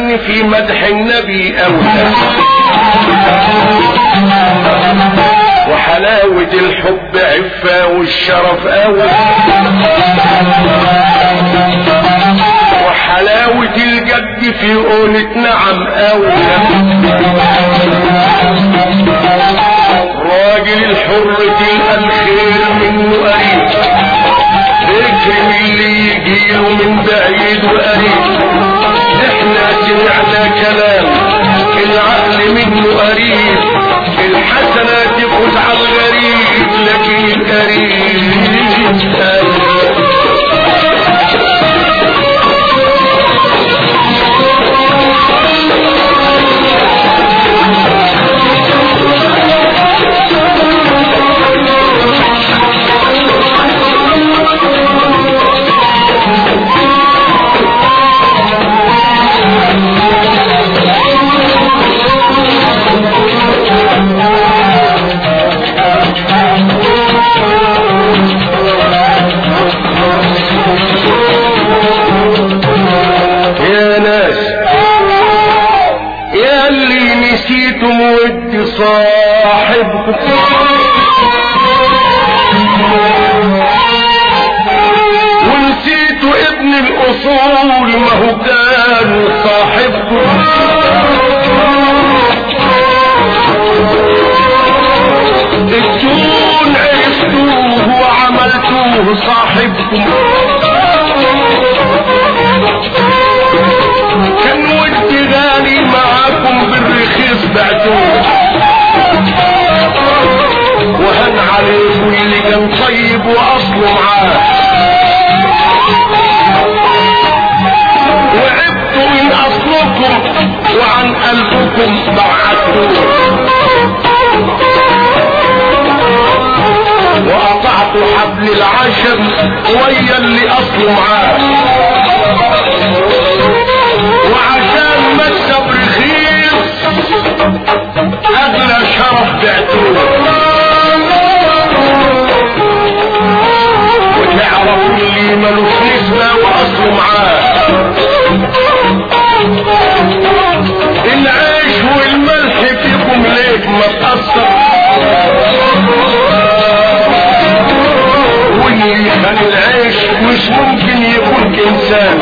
غني في مدح النبي أولى وحلاوة الحب عفة والشرف أولى وحلاوة الجد في قولة نعم أولى راجل الحر تلقى الخير منه قريب اكرم اللي يجيله من بعيد وقريب احنا سمعنا كلام العقل منه قريب الحسنة تفوز على الغريب لكن القريب قريب يا ناس يا اللي نسيتم ود صاحبكم ونسيتوا ابن الاصول ما هو كان صاحبكم الدون عرفتوه وعملتوه صاحبكم كان ودي غالي معاكم بالرخيص بعتوه وهن عليكم اللي كان طيب واصله معاه وعبتوا من اصلكم وعن قلبكم بعتوه وقطعتوا حبل العشم ويا اللي اصله معاه وعشان مكسب رخيص اغلى شرف بعتوه وتعرفوا اللي ملوش نسبة واصله معاه العيش والملح فيكم ليه ما تأثر واللي كان العيش مش ممكن يكون انسان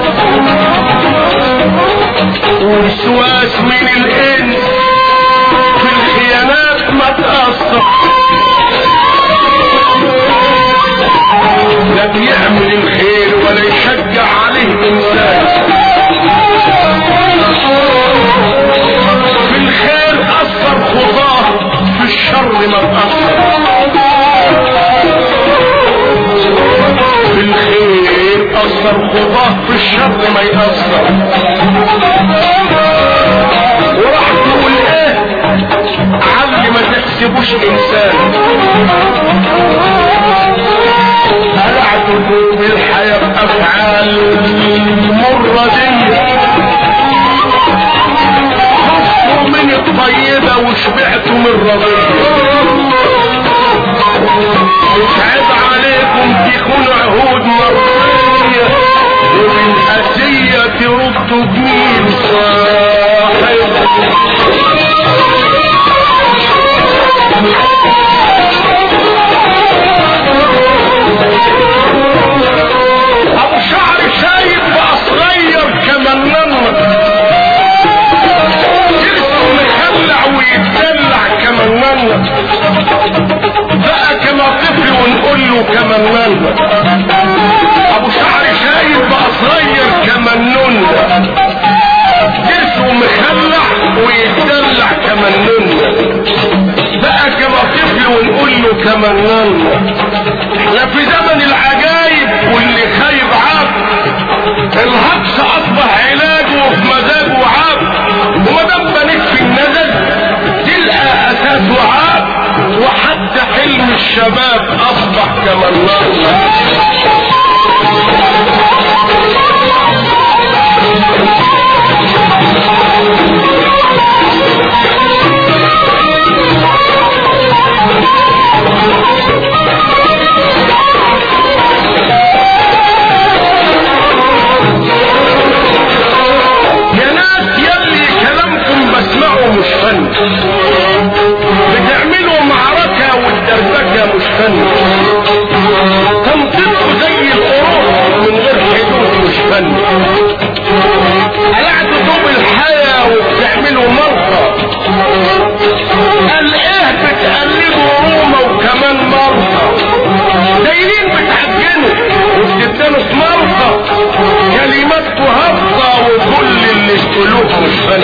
والسواس من الانس في الخيانات ما تأثر لا بيعمل الخير ولا يشجع عليه انسان في الخير اثر خطاه في الشر ما تأثر في الخير اثر خطاه في الشر ما يأثر وراح تقول ايه علي ما تحسبوش انسان هلعتكم بالحياة بافعال مرة دي خفوا من الطيبة وشبعتوا من الرضية يتعب عليكم تكون عهود مرضية وبالأسية تردوا جميل صاحب أبو شعر شايب بقى صغير كمان نمر جسمه مخلع ويتدلع كمان نمر بقى كما طفل ونقول له كمان نمر ابو شعر شايب بقى صغير كمان نمر جسمه مخلع ويتدلع كمان نمر بقى كما طفل ونقول له كمان نمر احنا في زمن العجايب واللي خايب عاب الهجص اصبح علاجه وفي مزاجه عاب وما دام بنيت في النزل تلقى اساسه عاب وحتى حلم الشباب اصبح كما النار يا ناس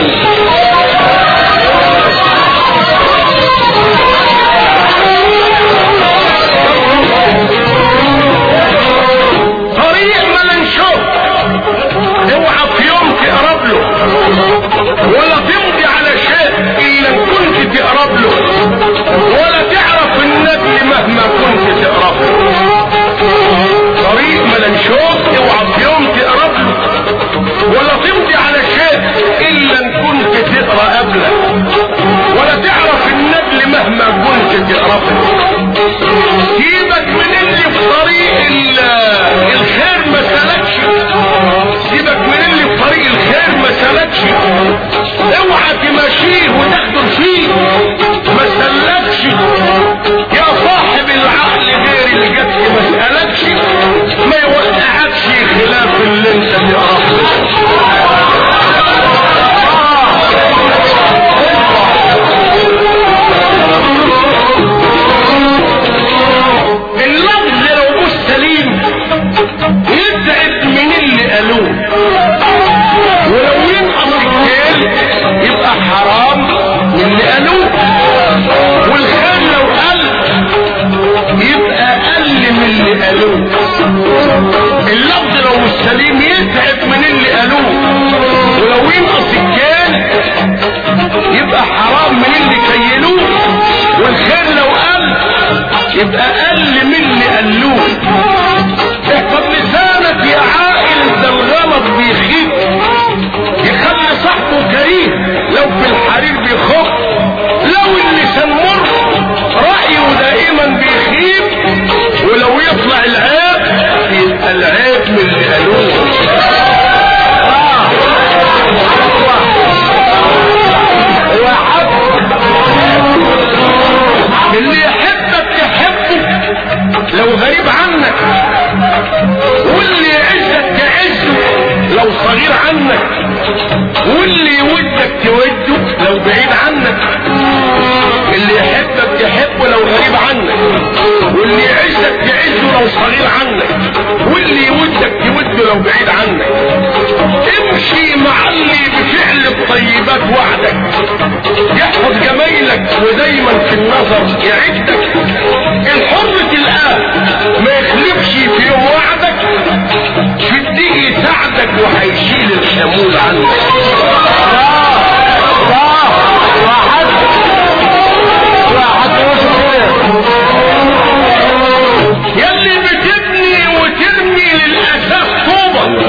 طريق ملن شوف اوعى في يوم تقرب له ولا تمضي على شيء الا ان كنت تقرب له ولا تعرف النبي مهما كنت تقرب له طريق ملن شوف اوعى في يوم تقرب له ولا تمضي على شيء الا ان كنت تقرا قبله ولا تعرف النبل مهما كنت تقرب له سيبك من اللي في طريق ال- الخير ما سلكش سيبك من اللي في طريق الخير ما سلكش اوعى تمشيه وتخدر فيه ما سلكش يا صاحب العقل غير اللي جت ما سألكش ما يوقعكش خلاف اللي انت تقراه اللفظ لو مش سليم يتعب من اللي قالوه ولو ينقص الكيل يبقى حرام من اللي قالوه والخير لو قل يبقى اقل من اللي قالوه اللفظ لو مش سليم يتعب من اللي قالوه ولو ينقص الكيل يبقى حرام من اللي كيلوه والخير لو قل يبقى اقل من اللي قالوه احفظ لسانك يا عاقل ده الغلط بيخيب يخلي صاحبه كريم لو في الحرير بيخف لو اللسان مر رأيه دائما بيخيب ولو يطلع العيب يبقى العيب من اللي قالوه اللي يحبك تحبه لو غريب عنك واللي يعزك تعزه لو صغير عنك واللي يودك توده لو بعيد عنك اللي يحبك تحبه لو غريب عنك واللي يعزك تعزه لو صغير عنك واللي يودك توده لو بعيد عنك امشي مع اللي بفعل الطيبات وعدك يحفظ جمايلك ودايما في النظر يعدك الحر الآن ما يخلفش في يوم وعدك في الدين يساعدك وهيشيل الحمول عنك يلي بتبني وترمي للأساس طوبة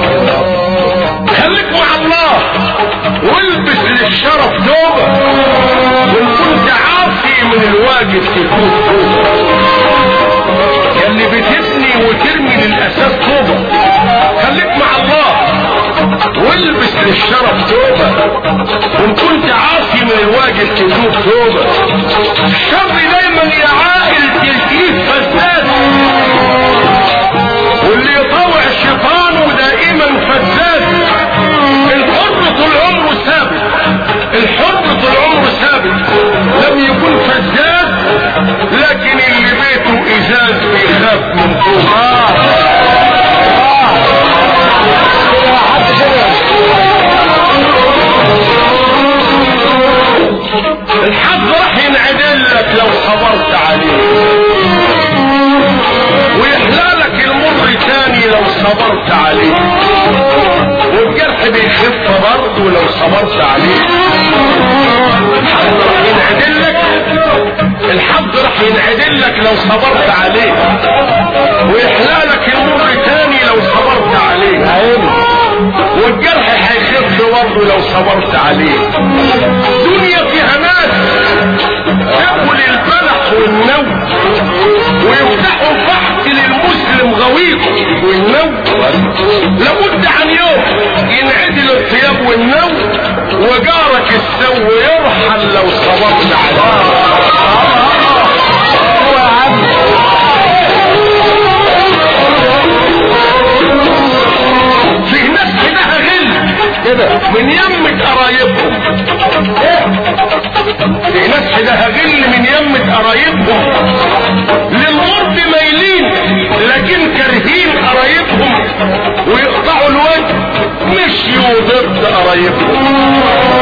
خليك مع الله والبس للشرف توبة وان كنت عاصي من الواجب تكون توبة يلي بتبني وترمي للأساس طوبة خليك مع الله والبس للشرف توبة وان كنت عاصي من الواجب تكون توبة الشر دايما يا عائل تلقيه فساد واللي يطوع شيطانه دائما فساد الحر طول عمره ثابت الحر طول عمره ثابت لم يكن فساد لكن اللي بيته ازاز بيخاف من فوق الحظ راح ينعدل لك لو صبرت عليه ويحلالك المر تاني لو صبرت عليه والجرح بيخف برضه لو صبرت عليه الحظ راح ينعدل لك الحظ راح ينعدل لك لو صبرت عليه ويحلالك المر تاني لو صبرت عليه والجرح هيخف برضه لو صبرت عليه دنيا فيها ناس تاكل البلح والنوم ويفتحوا فحت للمسلم غويط والنوم لابد عن يوم ينعدل الثياب والنوم وجارك السو يرحل لو صبرت عليه في ناس كده غل كده من يمة قرايبهم في ناس كده غل من يمة قرايبهم للغرب مايلين لكن كارهين قرايبهم ويقطعوا الوجه مشيوا ضد قرايبهم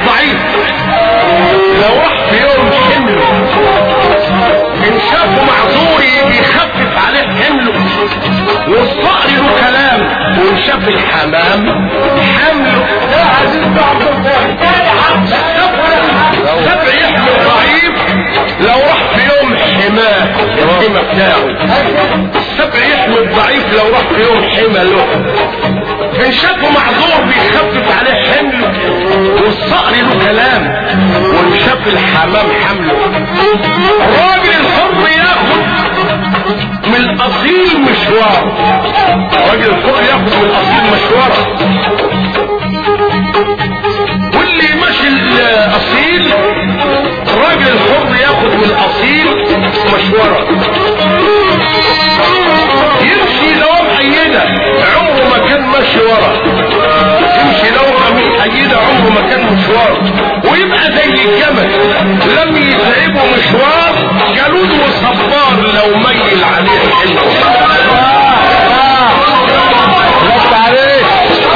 الضعيف لو راح في يوم حمله ان شافه معذور بيخفف عليه حمله والصقر له كلام وان شاف الحمام حمله يا عزيز بن عبد الله سبع يحمل ضعيف لو راح في يوم حماه الحمى بتاعه السبع يحمل ضعيف لو راح في يوم حمى له ان شافه معذور بيخفف عليه حمله والصقر له كلام وان شاف الحمام حمله الراجل الحر ياخد من الاصيل مشوار الراجل الحر ياخد من الاصيل مشوار واللي ماشي الاصيل الراجل الحر ياخد من الاصيل مشوره يمشي لو مؤيدة عمره ما كان ماشي ورا يمشي لو مؤيدة عمره ما كان مشوار ويبقى زي الجمل لم يتعبه مشوار جلود وصبار لو ميل عليه الحلو رد عليك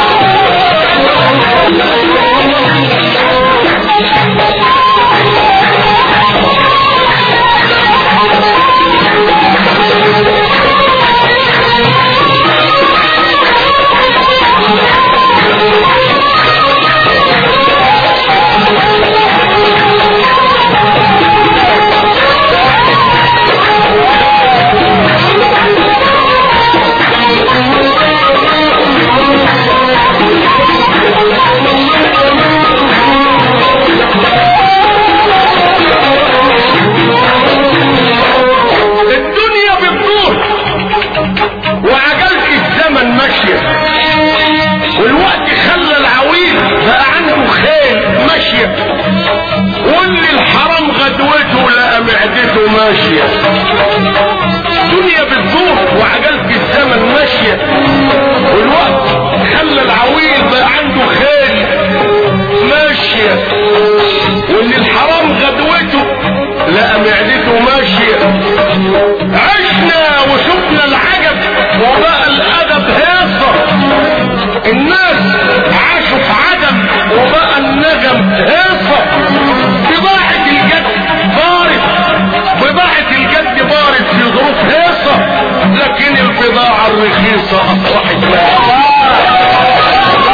الدنيا بتدور وعجلة الزمن ماشية والوقت خلى العويل بقى عنده خيل ماشية واللي الحرام غدوته لقى معدته ماشية الدنيا بتدور وعجلة الزمن ماشية والوقت خلى العويل بقى عنده خيل ماشية واللي الحرام غدوته لقى معدته ماشية عشنا وشفنا العجب وبقى الادب هيصة الناس عاشوا في عدم وبقى النجم هيصة بضاعة الجد بارد بضاعة الجد بارد في ظروف هيصة لكن البضاعة الرخيصة اصبحت لا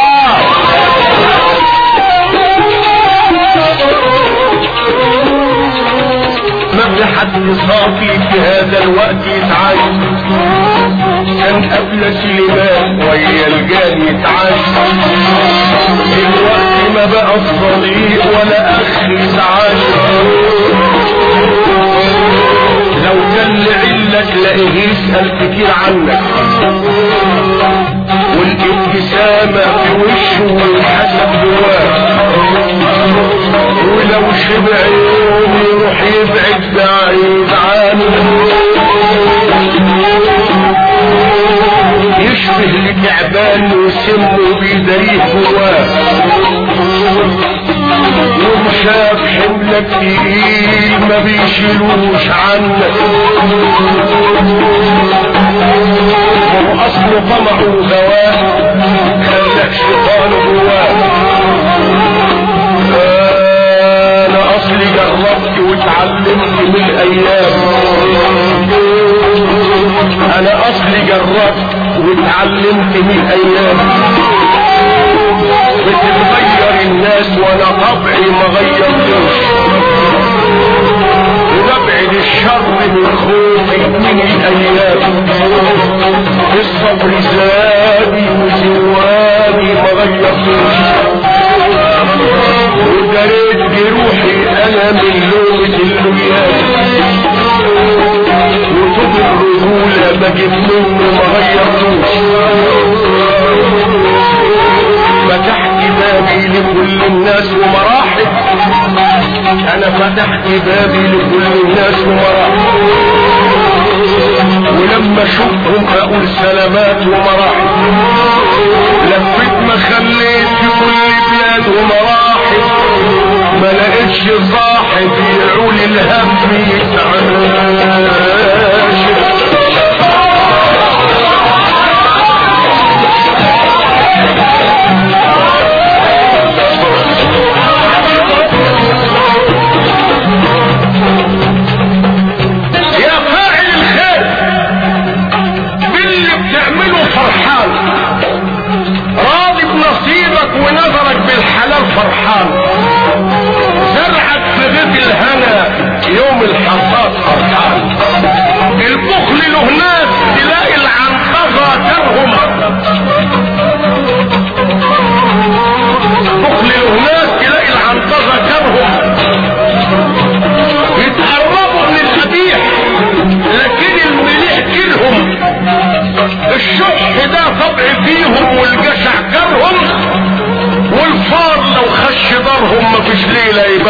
ما في حد صافي في هذا الوقت يتعايش كان قبل سليمان ويا الجان يتعايش دلوقتي ما بقى الصديق ولا اخ يتعايش لو كان لعلك لاقيه يسأل كتير عنك والابتسامة في وشه والحسد جواه ولو شبع يوم يروح يبعد بعيد عنه يشبه لتعبان وسمه بيدريه جواه ومشاف حملك تقيل ما بيشيلوش عنك هو اصله طمع وغواه خلك شيطان جواه انا اصلي جربت واتعلمت من الايام انا اصلي جربت واتعلمت من الايام بتتغير الناس وانا طبعي ما غيرتوش وببعد الشر من خوفي من الايام الصبر زادي وزوادي ما غيرتوش ودريت بروحي انا من لومة اللويات وطب الرجولة بجيب منه ما غيرتوش فتحت بابي لكل الناس ومراحل انا فتحت بابي لكل الناس ومراحل ولما اشوفهم اقول سلامات ومراحل لفيت ما خليت في كل بلاد ومراحل ما لقيتش صاحب يعول الهم يتعاشر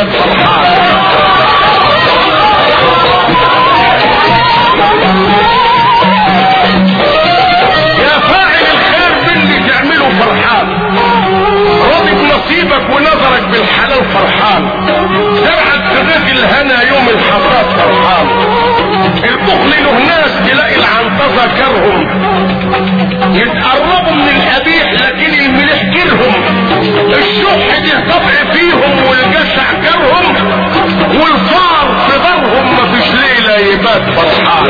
عباد فرحان يا فاعل الخير باللي تعمله فرحان راضي بنصيبك ونظرك بالحلال فرحان زرعك في غيث الهنا يوم الحصاد فرحان البخل له ناس تلاقي العنطزة كرهم يتقربوا من القبيح لكن الملح كرهم الشح دي طبع فيهم والجشع كرهم والفار في دارهم مفيش ليلة يبات فرحان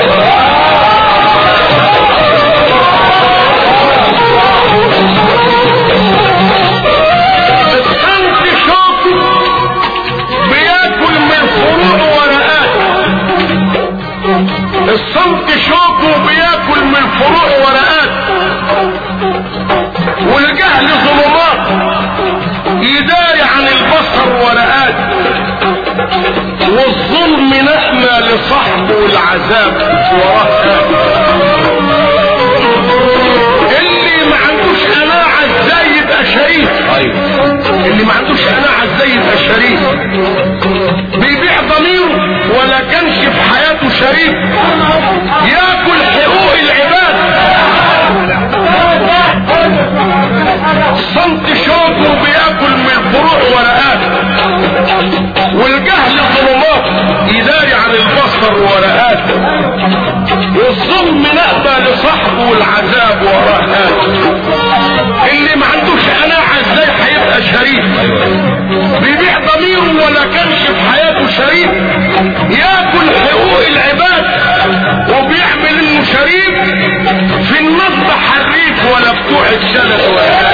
الصنف شوك بياكل من فروع ورقات الصنف شوك بياكل من فروع ورقات والجهل ظلمات يداري عن البصر ورقات والظلم نأمى لصاحبه والعذاب وراه اللي ما عندوش قناعة ازاي يبقى شريف اللي ما عندوش قناعة ازاي يبقى شريف بيبيع ضميره ولا كانش في حياته شريف ياكل حقوق العباد صمت شوكه بياكل من فروع ورقات والجهل ظلمات يداري عن البصر ورقات والظلم نأبى لصاحبه والعذاب ورهات اللي ما عندوش قناعة ازاي هيبقى شريف بيبيع ضميره ولا كانش في حياته شريف ياكل حقوق العباد وبيعمل انه شريف في النصب حريف ولا بتوع الشلل ولا